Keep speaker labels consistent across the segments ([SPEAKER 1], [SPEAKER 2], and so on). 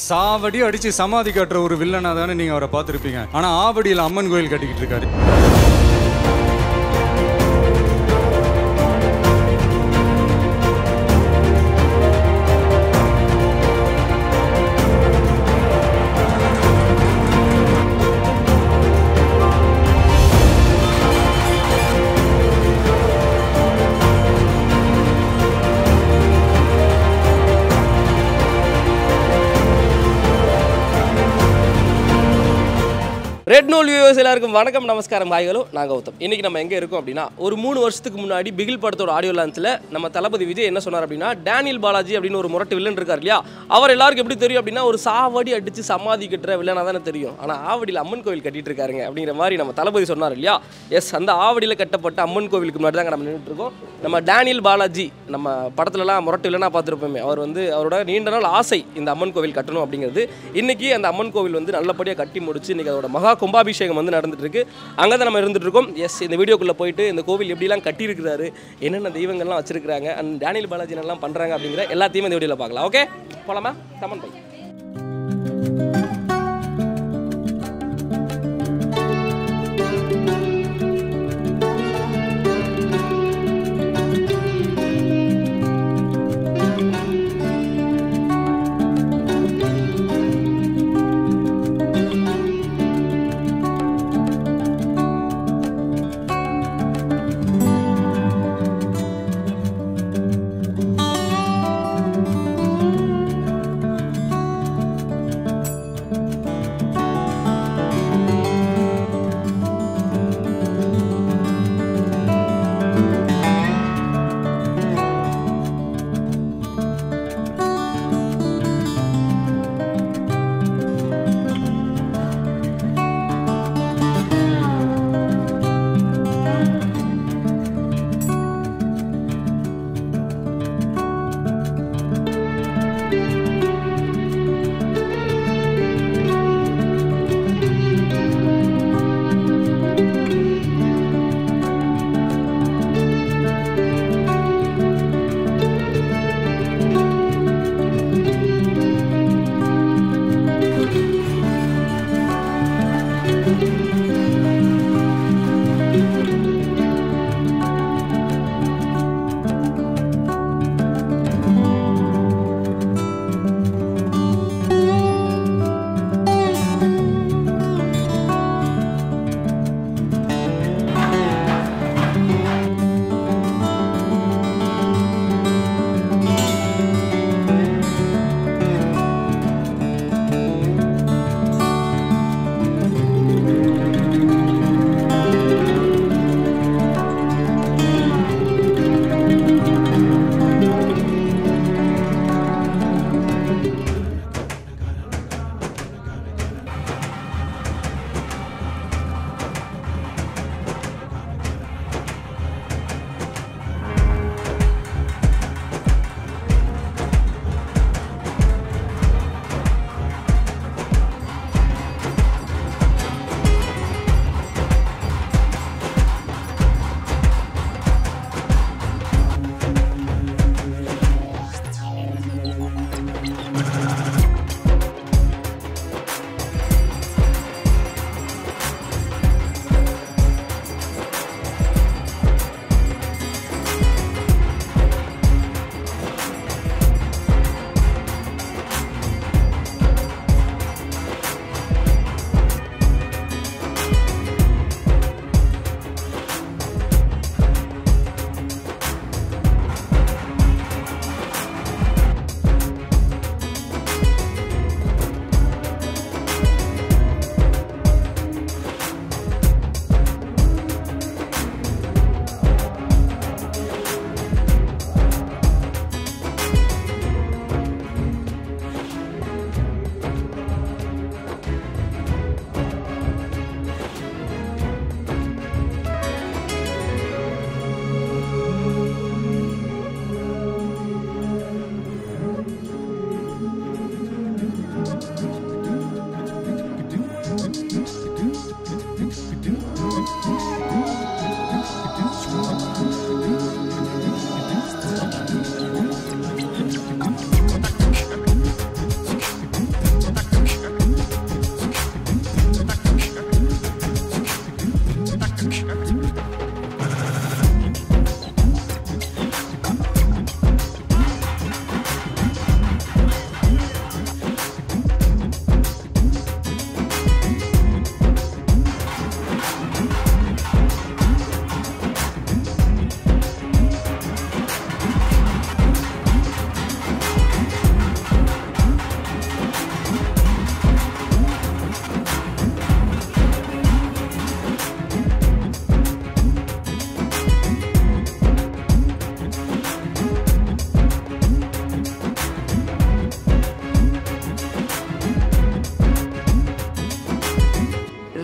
[SPEAKER 1] சாவடி அடிச்சு சமாதி கட்டுற ஒரு வில்லனா தானே நீங்க அவரை பார்த்துருப்பீங்க ஆனா ஆவடியில் அம்மன் கோயில் கட்டிக்கிட்டு இருக்காரு
[SPEAKER 2] ரெட் நூல் வியூவர்ஸ் எல்லாருக்கும் வணக்கம் நமஸ்காரம் பாய்களும் நான் கௌதம் இன்னைக்கு நம்ம எங்கே இருக்கோம் அப்படின்னா ஒரு மூணு வருஷத்துக்கு முன்னாடி பிகில் படத்தோட ஆடியோ லான்ச்சில் நம்ம தளபதி விஜய் என்ன சொன்னார் அப்படின்னா டேனியல் பாலாஜி அப்படின்னு ஒரு முரட்டு வில்லன் இருக்கார் இல்லையா அவர் எல்லாருக்கும் எப்படி தெரியும் அப்படின்னா ஒரு சாவடி அடிச்சு சமாதி கட்டுற வில்லனாக தானே தெரியும் ஆனால் ஆவடியில் அம்மன் கோவில் கட்டிட்டு இருக்காருங்க அப்படிங்கிற மாதிரி நம்ம தளபதி சொன்னார் இல்லையா எஸ் அந்த ஆவடியில் கட்டப்பட்ட அம்மன் கோவிலுக்கு முன்னாடி தாங்க நம்ம நின்றுட்டு இருக்கோம் நம்ம டேனியல் பாலாஜி நம்ம படத்துலலாம் முரட்டு வில்லனாக பார்த்துருப்போமே அவர் வந்து அவரோட நீண்ட நாள் ஆசை இந்த அம்மன் கோவில் கட்டணும் அப்படிங்கிறது இன்னைக்கு அந்த அம்மன் கோவில் வந்து நல்லபடியாக கட்டி முடிச்சு இன்னைக்கு அதோட மகா கும்பாபிஷேகம் வந்து நடந்துட்டு இருக்கு அங்கே தான் நம்ம இருந்துட்டு இருக்கோம் எஸ் இந்த வீடியோக்குள்ளே போயிட்டு இந்த கோவில் எப்படிலாம் கட்டியிருக்கிறாரு என்னென்ன தெய்வங்கள்லாம் வச்சிருக்காங்க அண்ட் டேனியல் பாலாஜி என்னெல்லாம் பண்ணுறாங்க அப்படிங்கிற எல்லாத்தையுமே இந்த வீடியோவில் பார்க்கலாம் ஓகே போலாமா கமன் பை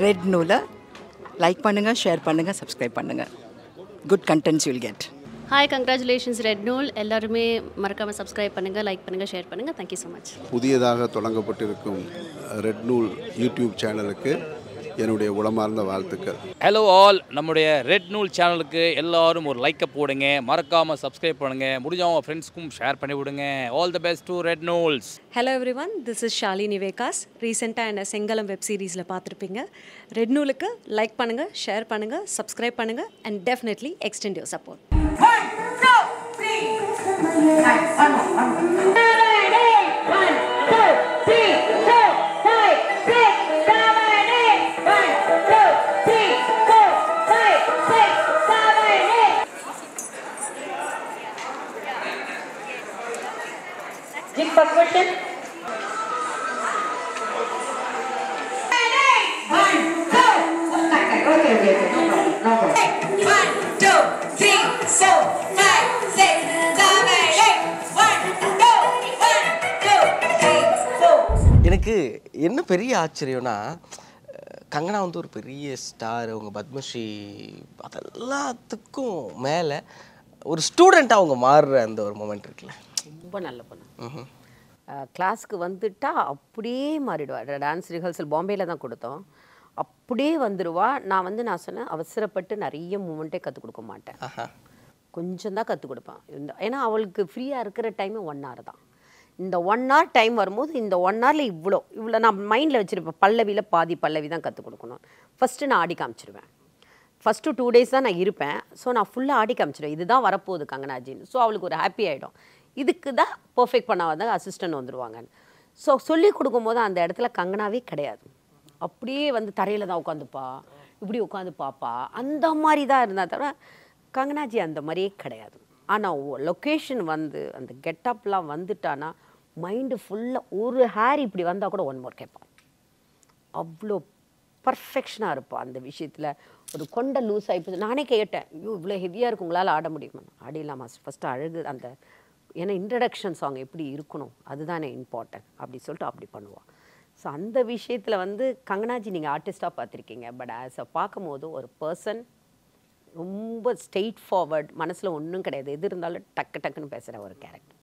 [SPEAKER 3] ரெட் நூலை லைக் பண்ணுங்கள் ஷேர் பண்ணுங்கள் சப்ஸ்கிரைப் பண்ணுங்கள் good contents you'll get
[SPEAKER 4] hi congratulations red Nool எல்லாருமே மறக்காமல் சப்ஸ்கிரைப் பண்ணுங்கள் லைக் பண்ணுங்கள் ஷேர் பண்ணுங்கள் தேங்க்யூ ஸோ மச்
[SPEAKER 5] புதியதாக தொடங்கப்பட்டிருக்கும் ரெட் நூல் யூடியூப் சேனலுக்கு என்னுடைய உளமார்ந்த வாழ்த்துக்கள்
[SPEAKER 6] ஹலோ ஆல் நம்முடைய ரெட் நூல் சேனலுக்கு எல்லாரும் ஒரு லைக்கை போடுங்க மறக்காமல் சப்ஸ்கிரைப் பண்ணுங்க முடிஞ்ச உங்கள் ஃப்ரெண்ட்ஸ்க்கும் ஷேர் பண்ணி விடுங்க all the best to red Nools
[SPEAKER 7] hello everyone this is Shalini Vegas ரீசெண்டாக என்ன செங்கலம் வெப் சீரிஸில் பார்த்துருப்பீங்க ரெட் நூலுக்கு லைக் பண்ணுங்கள் ஷேர் பண்ணுங்கள் சப்ஸ்கிரைப் பண்ணுங்கள் and definitely extend your support
[SPEAKER 2] எனக்கு என்ன பெரிய ஆச்சரியம்னா அஹ், கங்கனா வந்து ஒரு பெரிய ஸ்டார் அவங்க பத்மஸ்ரீ அதெல்லாத்துக்கும் மேலே ஒரு ஸ்டூடெண்ட்டாக அவங்க மாறுற அந்த ஒரு மூமெண்ட் இருக்குல்ல
[SPEAKER 8] ரொம்ப நல்ல பொண்ணு கிளாஸ்க்கு வந்துட்டா அப்படியே மாறிடுவா டான்ஸ் ரிஹர்சல் பாம்பேல தான் கொடுத்தோம் அப்படியே வந்துடுவா நான் வந்து நான் சொன்னேன் அவசரப்பட்டு நிறைய மூமெண்ட்டே கற்றுக் கொடுக்க மாட்டேன் கொஞ்சம் தான் கற்றுக் கொடுப்பேன் இந்த ஏன்னா அவளுக்கு ஃப்ரீயாக இருக்கிற டைம் ஒன் hour தான் இந்த ஒன் hour டைம் வரும்போது இந்த ஒன் ஹவரில் இவ்வளோ இவ்வளோ நான் மைண்டில் வச்சுருப்பேன் பல்லவியில் பாதி பல்லவி தான் கற்றுக் கொடுக்கணும் ஃபஸ்ட்டு நான் ஆடி காமிச்சிருவேன் ஃபஸ்ட்டு டூ டேஸ் தான் நான் இருப்பேன் ஸோ நான் ஃபுல்லாக ஆடி காமிச்சிடுவேன் இதுதான் வரப்போகுது கங்கனாஜின்னு ஸோ அவளுக்கு ஒரு ஹாப்பி ஆகிடும் இதுக்கு தான் பர்ஃபெக்ட் பண்ணாத அசிஸ்டன்ட் வந்துடுவாங்க ஸோ சொல்லி கொடுக்கும்போது அந்த இடத்துல கங்கனாவே கிடையாது அப்படியே வந்து தரையில் தான் உட்காந்துப்பா இப்படி உட்காந்து பாப்பா அந்த மாதிரி தான் இருந்தால் தவிர கங்கனாஜி அந்த மாதிரியே கிடையாது ஆனால் லொக்கேஷன் வந்து அந்த கெட்டப்லாம் வந்துட்டானா மைண்டு ஃபுல்லாக ஒரு ஹேர் இப்படி வந்தால் கூட ஒன் மோர் கேட்பான் அவ்வளோ பர்ஃபெக்ஷனாக இருப்பாள் அந்த விஷயத்தில் ஒரு கொண்ட லூஸ் ஆகிப்போச்சு நானே கேட்டேன் ஐயோ இவ்வளோ ஹெவியாக இருக்கு உங்களால் ஆட முடியுமா ஆடிடலாம் மாஸ்டர் ஃபஸ்ட்டு அழகு அந்த ஏன்னா இன்ட்ரடக்ஷன் சாங் எப்படி இருக்கணும் அதுதானே இம்பார்ட்டன்ட் அப்படி சொல்லிட்டு அப்படி பண்ணுவாள் ஸோ அந்த விஷயத்தில் வந்து கங்கனாஜி நீங்கள் ஆர்டிஸ்ட்டாக பார்த்துருக்கீங்க பட் ஆஸ் அ பார்க்கும்போது ஒரு பர்சன் ரொம்ப ஸ்ட்ரெயிட் ஃபார்வர்ட் மனசில் ஒன்றும் கிடையாது எது இருந்தாலும் டக்கு டக்குன்னு பேசுகிற ஒரு கேரக்டர்